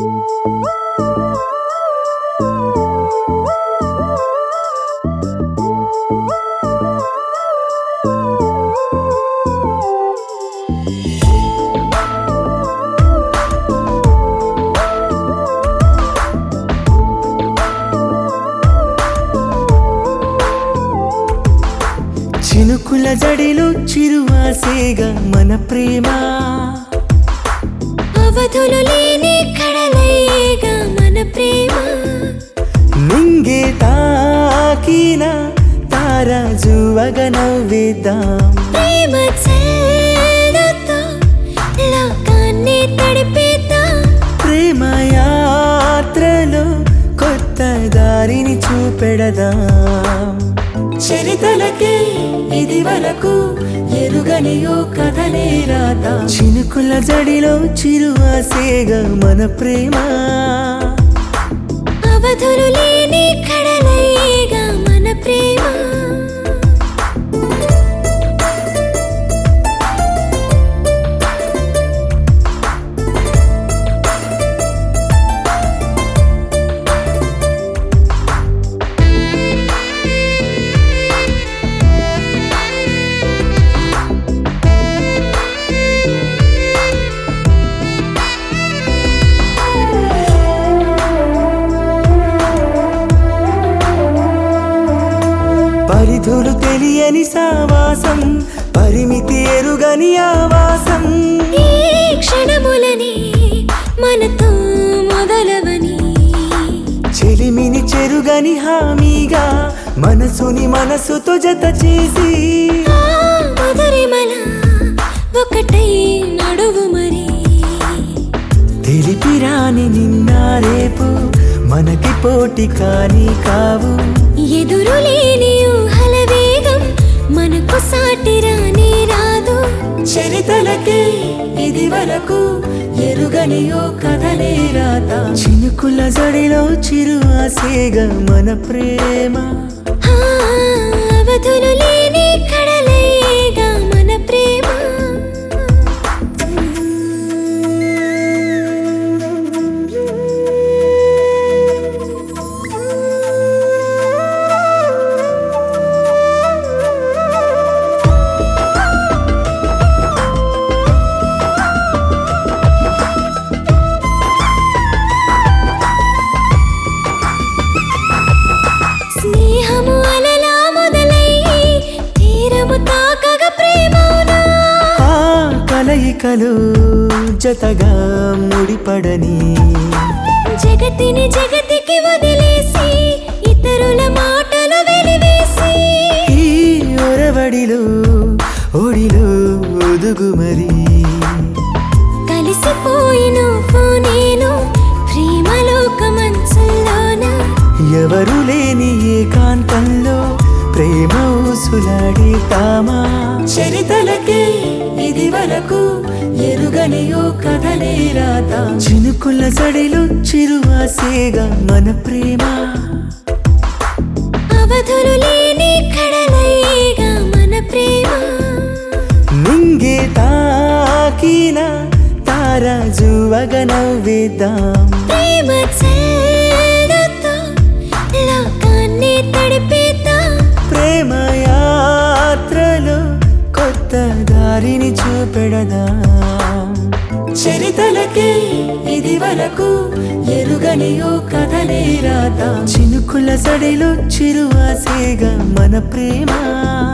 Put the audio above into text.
చినుకుల జడిలో చిరువాసేగా మన ప్రేమ అవధులు లేని కడలేగా మన ప్రేమ నింగే తాకిన తారాజువగ నవ్వేద్దాం ప్రేమ చెల్లుతో లోకాన్ని తడిపేద్దాం ప్రేమ యాత్రలో కొత్త దారిని చూపెడదాం చరితలకే ఇది వరకు ఎరుగని ఓ కథనే రాత చినుకుల జడిలో చిరువాసేగా మన ప్రేమ అవధులు లేని కడలేగా మన ప్రేమ పరిధులు తెలియని సావాసం పరిమితి ఎరుగని ఆవాసం ఈ క్షణములని మనతో మొదలవని చెలిమిని చెరుగని హామీగా మనసుని మనసుతో జత చేసి ఆ మధురిమల ఒకటై నడువు మరి తెలిపిరాని నిన్న రేపు మనకి పోటీ కాని కావు ఎదురు లేని ఊహల వేగం మనకు సాటి రానే రాదు చరితలకే ఇది వరకు ఎరుగని ఓ కథనే రాత చినుకుల జడిలో చిరువాసేగా మన ప్రేమ ఆ, అవధులు లేని కడలేగా మన ప్రేమ స్నేహము అలలా మొదలయ్యి తీరము తాకగ ప్రేమవునా ఆ కలయికలు జతగా ముడిపడని జగతిని జగతికి వదిలేసి ఇతరుల మాటలు వెలివేసి ఈ ఒరవడిలో ఒడిలో ఒదుగు మరి కలిసిపోయి నువ్వు నేను ప్రేమలోక మంచుల్లోన ఎవరు లేని ఏకాంతంలో ప్రేమ ఊసులాడి తామా చరితలకే ఇది వరకు ఎరుగని ఓ కథనే రాత చినుకుల జడిలో చిరువాసేగా మన ప్రేమ అవధులు లేని కడలేగా మన ప్రేమ నింగే తాకిన తారాజువగ నవ్వేద్దాం ప్రేమ చెల్లుతో లోకాన్ని తడిపేద్దాం ప్రేమ యాత్రలో కొత్త దారిని చూపెడదాం చరితలకే ఇది వరకు ఎరుగని ఓ కథనే రాత చినుకుల సడిలో చిరువాసేగా మన ప్రేమ